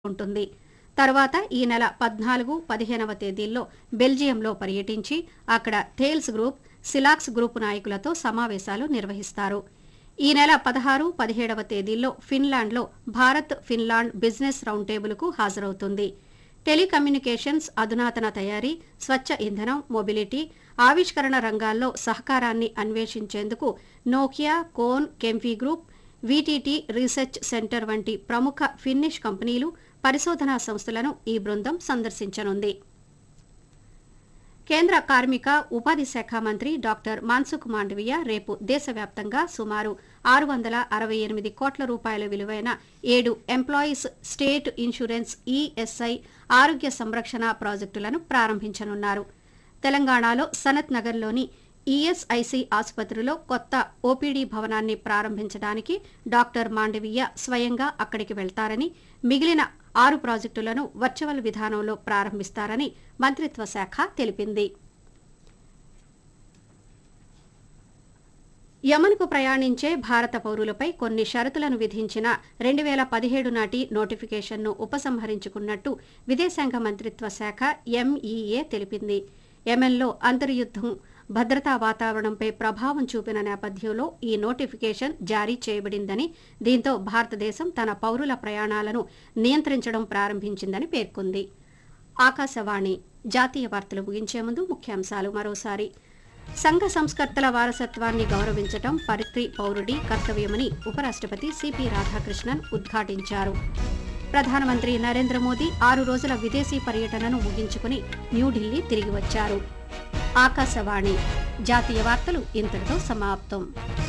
ఉంటుంది తర్వాత ఈ నెల పద్నాలుగు పదిహేనవ తేదీల్లో బెల్జియంలో పర్యటించి అక్కడ థేల్స్ గ్రూప్ సిలాక్స్ గ్రూప్ నాయకులతో సమావేశాలు నిర్వహిస్తారు ఈ నెల పదహారు పదిహేడవ తేదీల్లో ఫిన్లాండ్లో భారత్ ఫిన్లాండ్ బిజినెస్ రౌండ్ టేబుల్కు హాజరవుతుంది టెలికమ్యూనికేషన్స్ అధునాతన తయారీ స్వచ్ఛ ఇంధనం మొబిలిటీ ఆవిష్కరణ రంగాల్లో సహకారాన్ని అన్వేషించేందుకు Nokia Kone Kemppi group VTT research centre వంటి ప్రముఖ ఫిన్నిష్ కంపెనీలు పరిశోధనా సంస్థలను ఈ బృందం సందర్శించనుంది కేంద్ర కార్మిక ఉపాధి శాఖ మంత్రి డాక్టర్ మాన్సుఖ్ మాండవీయ రేపు దేశవ్యాప్తంగా సుమారు ఆరు వందల అరవై ఎనిమిది కోట్ల రూపాయల విలువైన ఏడు ఎంప్లాయీస్ స్టేట్ ఇన్సూరెన్స్ ఈఎస్ఐ ఆరోగ్య సంరక్షణ ప్రాజెక్టులను ప్రారంభించనున్నారు తెలంగాణలో సనత్ నగర్లోని ఈఎస్ఐసి ఆసుపత్రిలో కొత్త ఓపీడీ భవనాన్ని ప్రారంభించడానికి డాక్టర్ మాండవీయ స్వయంగా అక్కడికి వెళ్తారని మిగిలిన ఆరు ప్రాజెక్టులను వర్చువల్ విధానంలో ప్రారంభిస్తారని మంత్రిత్వ శాఖ తెలిపింది యమన్కు ప్రయాణించే భారత పౌరులపై కొన్ని షరతులను విధించిన రెండు వేల పదిహేడు నాటి నోటిఫికేషన్ను ఉపసంహరించుకున్నట్టు విదేశాంగ మంత్రిత్వ శాఖ ఎంఈఏ తెలిపింది యెమెన్లో అంతర్యుద్ధం భద్రతా వాతావరణంపై ప్రభావం చూపిన నేపథ్యంలో ఈ నోటిఫికేషన్ జారీ చేయబడిందని దీంతో భారతదేశం తన పౌరుల ప్రయాణాలను నియంత్రించడం ప్రారంభించిందని పేర్కొంది ఆకాశవాణి జాతీయ వార్తలు ముగించే ముందు ముఖ్యాంశాలు మరోసారి సంఘ సంస్కర్తల వారసత్వాన్ని గౌరవించటం ప్రతి పౌరుడి కర్తవ్యమని ఉపరాష్ట్రపతి సిపి రాధాకృష్ణన్ ఉద్ఘాటించారు ప్రధానమంత్రి నరేంద్ర మోదీ ఆరు రోజుల విదేశీ పర్యటనను ముగించుకుని న్యూఢిల్లీ తిరిగి వచ్చారు ఆకాశవాణి జాతీయ వార్తలు ఇంతటితో సమాప్తం